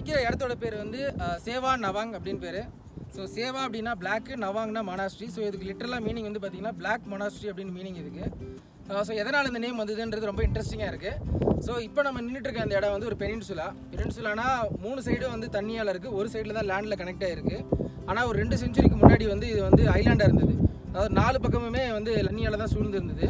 நிற்கிற இடத்தோட பேர் வந்து அஹ், சேவா நவாங் அப்படின்னு பேர் ஸோ சேவா அப்படின்னா பிளாக்கு நவாங்னா மொனாஸ்ட்ரி ஸோ இதுக்கு லிட்டரலாக மீனிங் வந்து பார்த்தீங்கன்னா பிளாக் மொனாஸ்ட்ரி அப்படின்னு மீனிங் இதுக்கு ஸோ எதனால் இந்த நேம் வந்ததுன்றது ரொம்ப இன்ட்ரெஸ்டிங்காக இருக்குது ஸோ இப்போ நம்ம நின்றுட்டு இருக்க அந்த இடம் வந்து ஒரு பெனின்சுலா பெனின்சுலானா மூணு சைடும் வந்து தண்ணியால் இருக்குது ஒரு சைடில் தான் லேண்டில் கனெக்ட் ஆகிருக்கு ஆனால் ஒரு ரெண்டு செஞ்சுரிக்கு முன்னாடி வந்து இது வந்து ஐலாண்டாக இருந்தது அதாவது நாலு பக்கமுமே வந்து தண்ணியால் தான் சூழ்ந்து இருந்தது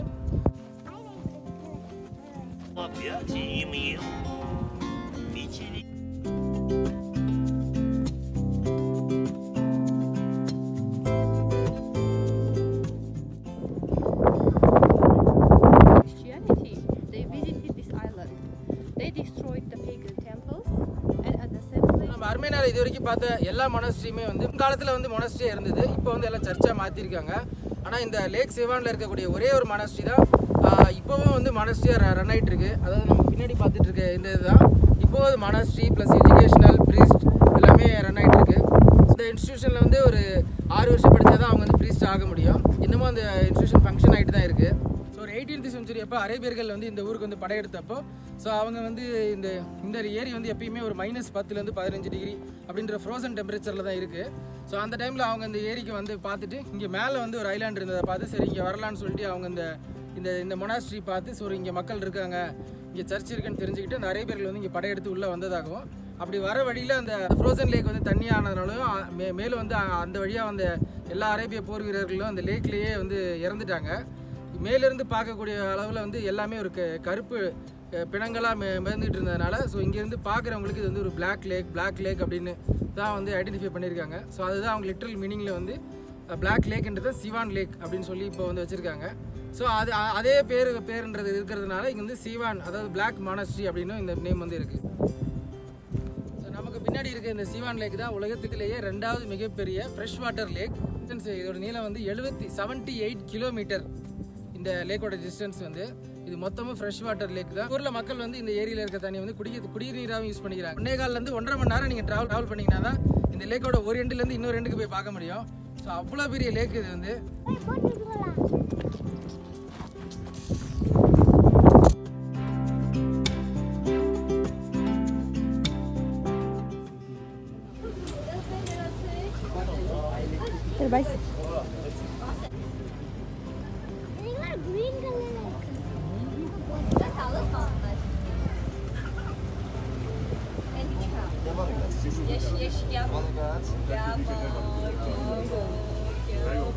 Christianity, they visited this island. They destroyed the pagan temples, and at the same place, நம்ம அர்மேனியாவில் இது வரைக்கும் பார்த்த எல்லா மொனஸ்ட்ரியுமே வந்து காலத்தில் வந்து மொனஸ்ட்ரியாக இருந்தது இப்போ வந்து எல்லாம் சர்ச்சாக மாற்றிருக்காங்க ஆனால் இந்த லேக் சிவானில் இருக்கக்கூடிய ஒரே ஒரு மொனஸ்ட்ரி தான் ஆஹ், இப்போவும் வந்து மொனஸ்ட்ரியாக ரன் ஆகிட்டு இருக்கு அதாவது நம்ம பின்னாடி பார்த்துட்டு இருக்க இந்த இதுதான் இப்போ மொனஸ்ட்ரி ப்ளஸ் எஜுகேஷனல் ப்ரீஸ்ட் எல்லாமே ரன் ஆகிட்டு இருக்கு இந்த இன்ஸ்டியூஷனில் வந்து ஒரு ஆறு வருஷம் படித்தா தான் அவங்க வந்து ப்ரீஸ்ட் ஆக முடியும் இன்னமும் அந்த இன்ஸ்டியூஷன் ஃபங்க்ஷன் ஆகிட்டு தான் இருக்குது ஸோ ஒரு எயிட்டீன்த் செஞ்சுரி அப்போ அரேபியர்கள் வந்து இந்த ஊருக்கு வந்து படையெடுத்தப்போ ஸோ அவங்க வந்து இந்த இந்த ஏரி வந்து எப்பயுமே ஒரு மைனஸ் பத்துலேருந்து பதினஞ்சு டிகிரி அப்படின்ற ஃப்ரோசன் டெம்பரேச்சரில் தான் இருக்குது ஸோ அந்த டைமில் அவங்க இந்த ஏரிக்கு வந்து பார்த்துட்டு இங்கே மேலே வந்து ஒரு ஐலாண்ட் இருந்ததை பார்த்து சரி இங்கே வரலான்னு சொல்லிட்டு அவங்க இந்த இந்த இந்த மொனாஸ்ட்ரி பார்த்து ஸோ இங்கே மக்கள் இருக்காங்க இங்கே சர்ச் இருக்குன்னு தெரிஞ்சுக்கிட்டு அந்த அரேபியர்கள் வந்து இங்கே படையெடுத்து உள்ளே வந்ததாகவும் அப்படி வர வழியில் அந்த ஃப்ரோசன் லேக் வந்து தண்ணி ஆனதுனாலும் அ- மே மேலும் வந்து அ- அந்த வழியாக வந்த எல்லா அரேபிய போர் வீரர்களும் அந்த லேக்லேயே வந்து இறந்துட்டாங்க மேலிருந்து பார்க்கக்கூடிய அளவில் வந்து எல்லாமே ஒரு க கருப்பு அஹ், பிணங்களா மே மிதந்துட்டு இருந்ததுனால ஸோ இங்கேருந்து பார்க்குறவங்களுக்கு இது வந்து ஒரு Black லேக் Black லேக் அப்படின்னு தான் வந்து ஐடென்டிஃபை பண்ணியிருக்காங்க ஸோ அதுதான் அவங்க லிட்ரல் மீனிங்கில் வந்து Black லேக்ன்றது சிவான் லேக் அப்படின்னு சொல்லி இப்போ வந்து வச்சுருக்காங்க ஸோ அது அ- அதே பேர் பேருன்றது இருக்கிறதுனால இங்கே வந்து சிவான் அதாவது Black மானஸ்ட்ரி அப்படின்னு இந்த நேம் வந்து இருக்குது ஸோ நமக்கு பின்னாடி இருக்க இந்த சிவான் லேக் தான் உலகத்துக்குள்ளேயே ரெண்டாவது மிகப்பெரிய ஃப்ரெஷ் வாட்டர் லேக் இதோட நீளம் வந்து எழுபத்தி செவன்ட்டி எயிட் கிலோமீட்டர் இந்த லேக்கோட டிஸ்டன்ஸ் வந்து இது மொத்தமும் ஃப்ரெஷ் வாட்டர் லேக் தான் ஊரில் மக்கள் வந்து இந்த ஏரியில் இருக்க தண்ணி வந்து குடிக்க குடிநீராகவும் யூஸ் பண்ணிக்கிறாங்க ஒன்னே கால்லேருந்து ஒன்றரை மணி நேரம் நீங்கள் ட்ராவல் ட்ராவல் பண்ணிங்கன்னா தான் இந்த லேக்கோட ஒரு எண்டுலேருந்து இன்னொரு எண்டுக்கு போய் பார்க்க முடியும் ஸோ அவ்வளோ பெரிய லேக் இது வந்து green color. Pomagać.